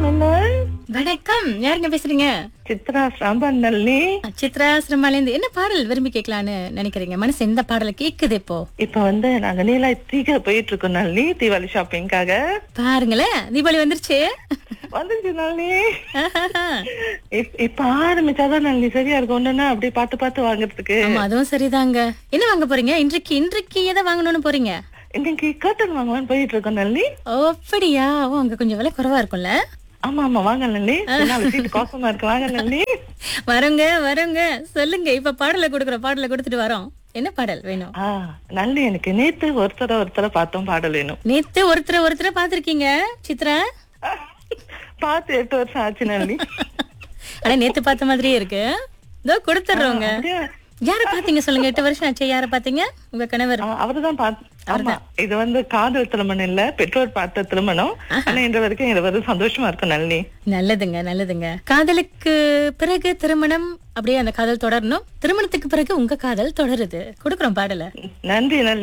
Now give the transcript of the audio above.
மின்னல் வணக்கம் யாருங்க பேசுறீங்க சித்ரா சாம்பார் நல்லி சித்ரா சிரமாலேந்து என்ன பாடல் விரும்பி கேட்கலான்னு நினைக்கிறீங்க மனசு எந்த பாடலை கேக்குது இப்போ இப்ப வந்து நாங்க நீலாய் தீக போயிட்டு இருக்கோம் நல்லி தீபாவளி ஷாப்பிங்காக பாருங்களேன் தீபாவளி வந்துருச்சு வந்துருச்சு நல்லி ஆஹாஹா. இப்- இப்ப ஆரம்பிச்சாதான் நல்லி சரியா இருக்கும் ஒண்ணுன்னா அப்படியே பார்த்து பார்த்து வாங்குறதுக்கு ஆமா அதுவும் சரிதாங்க என்ன வாங்க போறீங்க இன்றைக்கு இன்றைக்கு எதை வாங்கணும்னு போறீங்க இன்னைக்கு கர்டன் வாங்கலாம்னு போயிட்டு இருக்கோம் நல்லி ஓ அப்படியா ஓ அங்க கொஞ்சம் விலை குறைவா இருக்கும்ல ஆமா ஆமா வாங்க நல்லி நாலு சீட்டு கோசமா இருக்கு வாங்க நல்லி வரோங்க வரோங்க சொல்லுங்க இப்ப பாடலை கொடுக்குற பாடலை கொடுத்துட்டு வரோம் என்ன பாடல் வேணும் ஆ நல்லி எனக்கு நேத்து ஒருத்தர ஒருத்தர பார்த்தோம் பாடல் வேணும் நேத்து ஒருத்தரை ஒருத்தரை பாத்திருக்கீங்க சித்ரா பார்த்து எட்டு வருஷம் ஆச்சு நல்லி ஆனா நேத்து பார்த்த மாதிரியே இருக்கு இதோ கொடுத்துடுறோங்க அப்படியே யார பாத்தீங்க சொல்லுங்க எட்டு வருஷம் ஆச்சு யார பாத்தீங்க உங்க கணவர் ஆ, அவர்தான் பாத்- ஆமா இது வந்து காதல் திருமணம் இல்ல பெற்றோர் பார்த்த திருமணம் ஆனா இன்று வரைக்கும் இது வந்து சந்தோஷமா இருக்கும் நளினி நல்லதுங்க நல்லதுங்க காதலுக்கு பிறகு திருமணம் அப்படியே அந்த காதல் தொடரணும் திருமணத்துக்கு பிறகு உங்க காதல் தொடருது கொடுக்குறோம் பாடல நன்றி நளினி